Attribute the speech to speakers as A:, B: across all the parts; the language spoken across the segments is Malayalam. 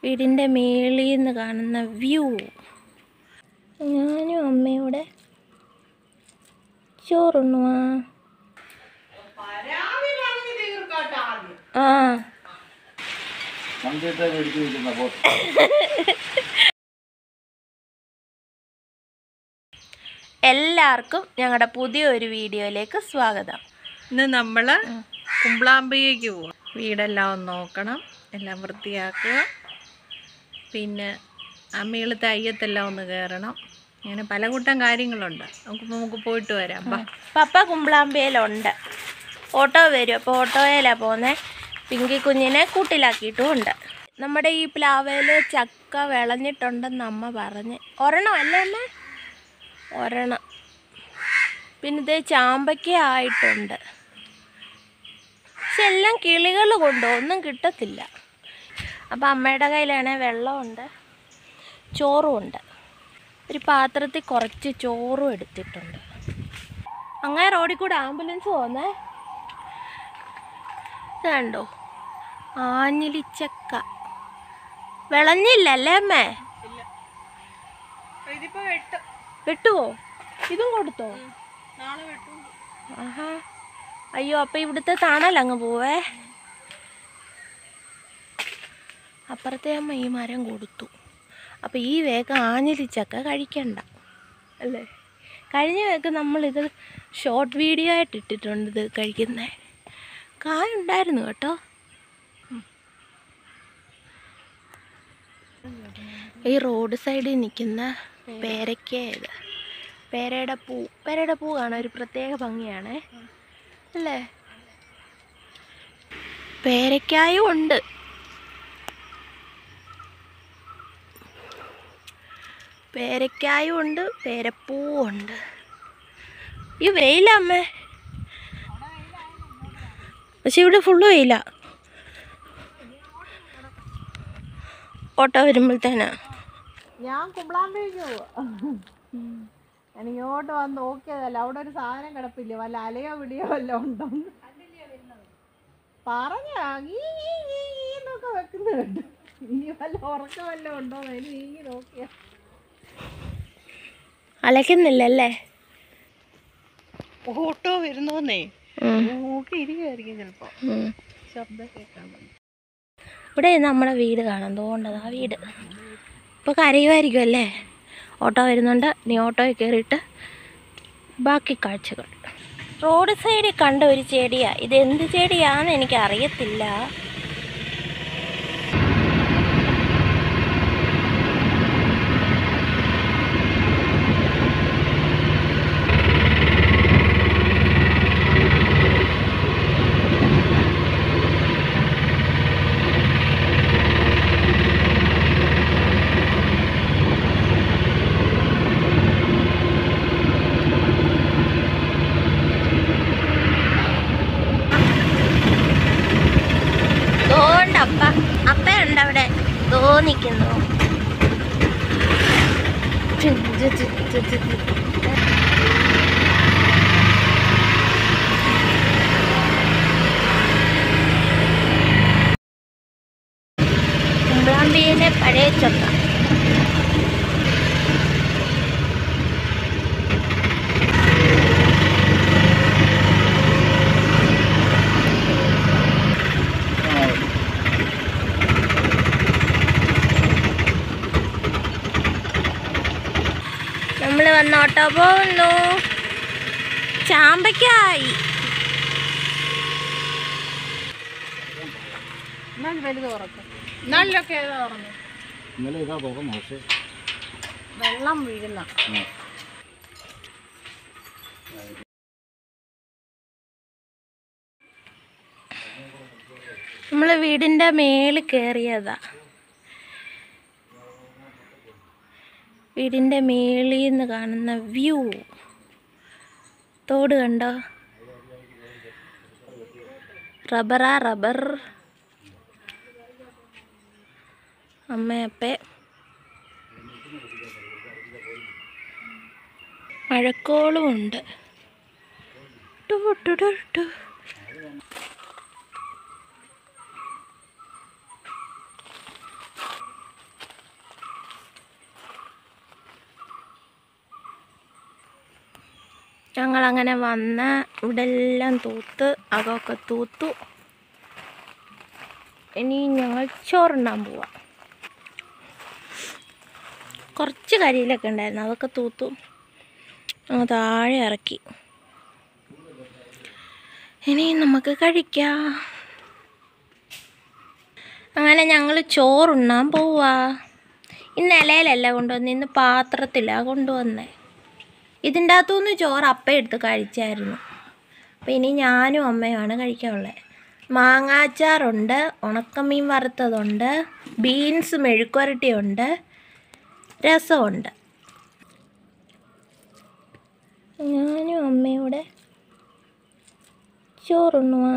A: വീടിൻ്റെ മേളിൽ നിന്ന് കാണുന്ന വ്യൂ ഞാനും അമ്മയൂടെ ചോറുണ്ണുവാ ആ
B: വണ്ടിയിട്ട് മേടിച്ച് വെക്കുന്ന അപ്പോൾ
A: എല്ലാവർക്കും ഞങ്ങളുടെ പുതിയൊരു വീഡിയോയിലേക്ക് സ്വാഗതം
C: ഇന്ന് നമ്മൾ കുമ്പളാമ്പയ്ക്ക് പോവാം വീടെല്ലാം ഒന്ന് നോക്കണം എല്ലാം വൃത്തിയാക്കുക പിന്നെ അമ്മയിലത്തെ അയ്യത്തെല്ലാം ഒന്ന് കയറണം അങ്ങനെ പല കൂട്ടം കാര്യങ്ങളുണ്ട് നമുക്ക് നമുക്ക് പോയിട്ട് വരാം ബാ
A: പപ്പ കുമ്പളാമ്പയിലുണ്ട് ഓട്ടോ വരും അപ്പോൾ ഓട്ടോയിലാണ് പോകുന്നത് പിങ്കി കുഞ്ഞിനെ കൂട്ടിലാക്കിയിട്ടും ഉണ്ട് നമ്മുടെ ഈ പ്ലാവയിൽ ചക്ക വിളഞ്ഞിട്ടുണ്ടെന്ന് അമ്മ പറഞ്ഞ് ഒരെണ്ണം അല്ലേ അമ്മ ഒരെണ്ണം പിന്നെ ഇത് ചാമ്പയ്ക്ക ആയിട്ടുണ്ട് പക്ഷെ എല്ലാം കിളികൾ കൊണ്ടോ ഒന്നും കിട്ടത്തില്ല അപ്പം അമ്മയുടെ കയ്യിലാണെങ്കിൽ വെള്ളമുണ്ട് ചോറും ഉണ്ട് ഒരു പാത്രത്തിൽ കുറച്ച് ചോറും എടുത്തിട്ടുണ്ട് അങ്ങനെ റോഡിൽ കൂടെ ആംബുലൻസ് പോന്നേ ഇത് കണ്ടോ ആഞ്ഞിലിച്ചക്ക വിളഞ്ഞില്ലല്ലേ അമ്മേ
C: ഇതിപ്പോ വെട്ട്
A: വെട്ടുവോ ഇതും കൊടുത്തോ
C: നാളെ വെട്ടും
A: ആഹാ അയ്യോ അപ്പം ഇവിടുത്തെ തണലങ്ങ് പോവേ അപ്പുറത്തെ അമ്മ ഈ മരം കൊടുത്തു അപ്പം ഈ വേഗം ആഞ്ഞിലിച്ചക്ക കഴിക്കണ്ട അല്ലേ കഴിഞ്ഞ വേഗം നമ്മളിത് ഷോർട്ട് വീഡിയോ ആയിട്ട് ഇട്ടിട്ടുണ്ട് ഇത് കഴിക്കുന്നത് കായുണ്ടായിരുന്നു കേട്ടോ ഉം. ഈ റോഡ് സൈഡിൽ നിൽക്കുന്ന പേരയ്ക്ക ഇത് പേരയുടെ പൂ പേരയുടെ പൂ കാണാൻ ഒരു പ്രത്യേക ഭംഗിയാണേ അല്ലേ പേരയ്ക്കായും ഉണ്ട് പേരയ്ക്കായും ഉണ്ട് പേരപ്പൂവും ഉണ്ട് ഈ വെയിലമ്മേ പക്ഷെ ഇവിടെ ഫുള്ള് വെയില ഓട്ടോ വരുമ്പോഴത്തേനാ
C: ഞാൻ കുമ്പളാമ്പയ്ക്ക് പോവാ ഞാൻ ഇങ്ങോട്ട് വന്ന് നോക്കിയതല്ല അവിടെ ഒരു സാധനം കിടപ്പില്ല വല്ല അലയോ വിളിയോ വല്ല ഉണ്ടോ പറഞ്ഞ എന്നൊക്കെ വെക്കുന്ന കേട്ടു ഇനി വല്ല ഉറക്കം വല്ല ഉണ്ടോ അതിന് നീങ്ങി നോക്കിയ
A: അലക്കുന്നില്ലല്ലേ
C: ഓട്ടോ വരുന്നോന്നേ
A: ഉം.
C: നോക്കി ഇരിക്കുമായിരിക്കും ചിലപ്പോ
A: ഉം.
C: ശബ്ദം കേൾക്കാൻ വേണ്ടി
A: ഇവിടെ നമ്മുടെ വീട് കാണാൻ തോണ്ടത് ആ വീട് ഇപ്പോൾ കരയുമായിരിക്കും അല്ലേ ഓട്ടോ വരുന്നുണ്ട് നീ ഓട്ടോയിൽ കയറിയിട്ട് ബാക്കി കാഴ്ചകൾ റോഡ് സൈഡിൽ കണ്ട ഒരു ചെടിയാ ഇത് എന്ത് ചെടിയാന്ന് എനിക്ക് അറിയത്തില്ല തോണ്ട അപ്പ അപ്പയുണ്ട് അവിടെ തോന്നിക്കുന്നു കുമ്പളാമ്പിയിലെ പഴയ ചൊക്ക നമ്മൾ വന്ന് ഓട്ടോ പോകുന്നു ചാമ്പയ്ക്കായി
C: എന്നാൽ വലുത് തുറക്കും എന്നാലൊക്കെ ഏതാ തുറന്നു
B: ഇന്നലെ ഇതാ തുറന്നു പക്ഷേ
C: വെള്ളം വീഴുന്ന
B: ഉം.
A: നമ്മൾ വീടിൻ്റെ മേളിൽ കയറിയതാ വീടിൻ്റെ മേളിൽ നിന്ന് കാണുന്ന വ്യൂ തോട് കണ്ടോ റബ്ബറാ റബ്ബർ അമ്മയപ്പേ മഴക്കോളും ഉണ്ട് ടു ടു ടു ടു ഞങ്ങളങ്ങനെ വന്ന് ഇവിടെ എല്ലാം തൂത്ത് അകമൊക്കെ തൂത്തു ഇനി ഞങ്ങൾ ചോറുണ്ണാൻ പോവാം കുറച്ച് കരിയിലൊക്കെ ഉണ്ടായിരുന്നു അതൊക്കെ തൂത്തു അങ്ങ് താഴെ ഇറക്കി ഇനി നമുക്ക് കഴിക്കാം അങ്ങനെ ഞങ്ങൾ ചോറുണ്ണാൻ പോവാ ഇന്ന് ഇലയിലല്ല കൊണ്ടുവന്ന് ഇന്ന് പാത്രത്തിലാണ് കൊണ്ടുവന്നേ ഇതിൻ്റെ അകത്തുനിന്ന് ചോറ് അപ്പം എടുത്ത് കഴിച്ചായിരുന്നു അപ്പം ഇനി ഞാനും അമ്മയുമാണ് കഴിക്കാനുള്ളത് മാങ്ങാച്ചാറുണ്ട് ഉണക്കമീൻ വറുത്തതുണ്ട് ബീൻസ് മെഴുക്കുരട്ടിയുണ്ട് രസമുണ്ട് ഞാനും അമ്മയൂടെ ചോറുണ്ണുവാ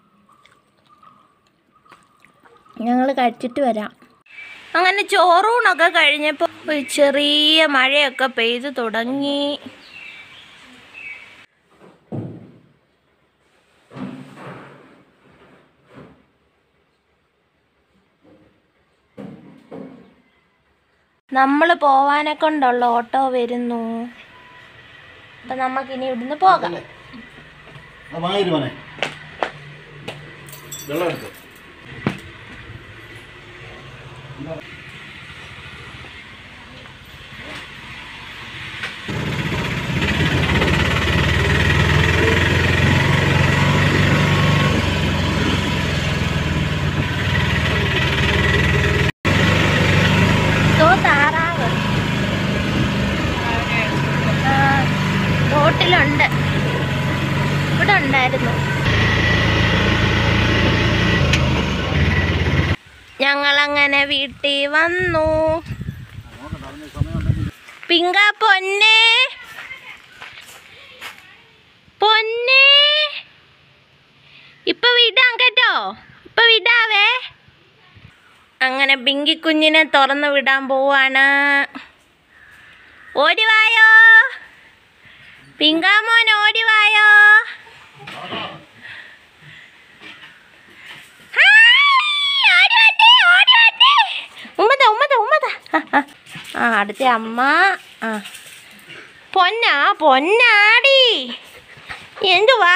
A: ഞങ്ങൾ കഴിച്ചിട്ട് വരാം അങ്ങനെ ചോറൂണൊക്കെ കഴിഞ്ഞപ്പോൾ ഒരു ചെറിയ മഴയൊക്കെ പെയ്തു തുടങ്ങി നമ്മൾ പോവാനെ കൊണ്ടുള്ള ഓട്ടോ വരുന്നു അപ്പം നമുക്കിനി ഇവിടുന്ന് പോകാം
B: ആ വാങ്ങി മോനെ വെള്ളം എടുത്തു
A: ദോ താറാവ് ആ ബോട്ടിലുണ്ട് ഇവിടെ ഉണ്ടായിരുന്നു ഞങ്ങളങ്ങനെ വീട്ടിൽ വന്നു പിങ്ക പൊന്നെ പൊന്നെ ഇപ്പൊ വിടാം കേട്ടോ ഇപ്പൊ വിടാവേ അങ്ങനെ ബിങ്കി കുഞ്ഞിനെ തുറന്നു വിടാൻ പോവാണ് ഓടിവായോ പിങ്കാമോൻ ഓടിവായോ ഹായ്, ഓടി വന്നേ, ഓടി വന്നേ. ഉമ്മതാ ഉമ്മതാ ഉമ്മതാ ആ, ആ. ആ അടുത്ത അമ്മ ആ പൊന്നാ പൊന്നാടി എന്തുവാ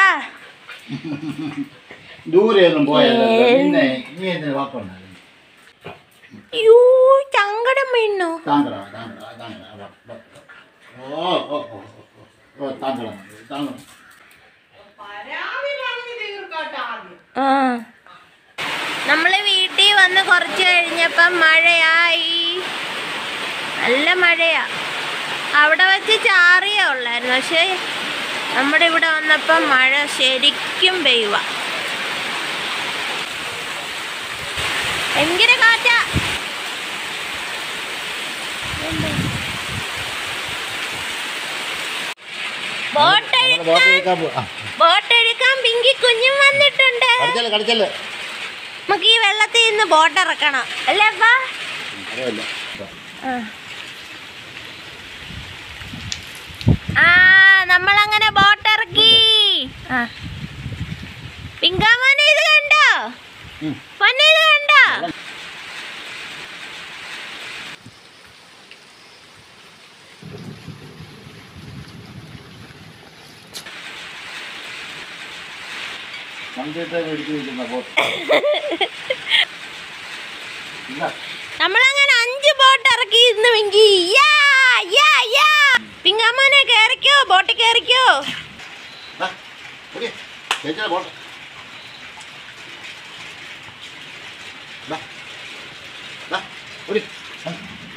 B: ദൂരെയൊന്നും പോയല്ലോ പിന്നെ നീ എന്തിനു വാക്കുണ്ടായിരുന്നു
A: യൂ ചങ്കടം വീണു
B: താങ്കട താങ്കട താങ്കട ഓ ഓ ഓ ഓ, ഓ താങ്കട താങ്കട
A: ആ നമ്മൾ വീട്ടിൽ വന്ന് കുറച്ച് കഴിഞ്ഞപ്പം മഴയായി നല്ല മഴയാ അവിടെ വെച്ച് ചാറിയേ ഉള്ളായിരുന്നു പക്ഷേ നമ്മുടെ ഇവിടെ വന്നപ്പം മഴ ശരിക്കും പെയ്യുക ഭയങ്കര കാറ്റാ ബോട്ട്
B: നമ്മള് ബോട്ട് എടുക്കാൻ പോ ആ
A: ബോട്ട് എടുക്കാൻ പിങ്കി കുഞ്ഞും വന്നിട്ടുണ്ട്
B: കടിച്ചല്ലേ കടിച്ചല്ലേ
A: നമുക്ക് ഈ വെള്ളത്തിൽ നിന്ന് ബോട്ട് ഇറക്കണം അല്ലേ അപ്പാ
B: അറിയില്ല
A: ആ. ആ നമ്മളങ്ങനെ ബോട്ട് ഇറക്കി ആ പിങ്കാമോനെ ഇത് കണ്ടോ
B: ഉം.
A: പൊന്നെ ഇത് കണ്ടോ
B: കമ്പ്യൂട്ടർ മേടിച്ച് വെക്കുന്ന ബോട്ട് ഇല്ല
A: നമ്മളങ്ങനെ അഞ്ച് ബോട്ട് ഇറക്കി ഇന്ന് പിങ്കി യാ യാ യാ പിങ്കാമോനെ കേറിക്കോ ബോട്ട് കേറിക്കോ
B: ദാ, ഓടി. ചേച്ചിയുടെ ബോട്ട് ദാ, ദാ, ഓടി.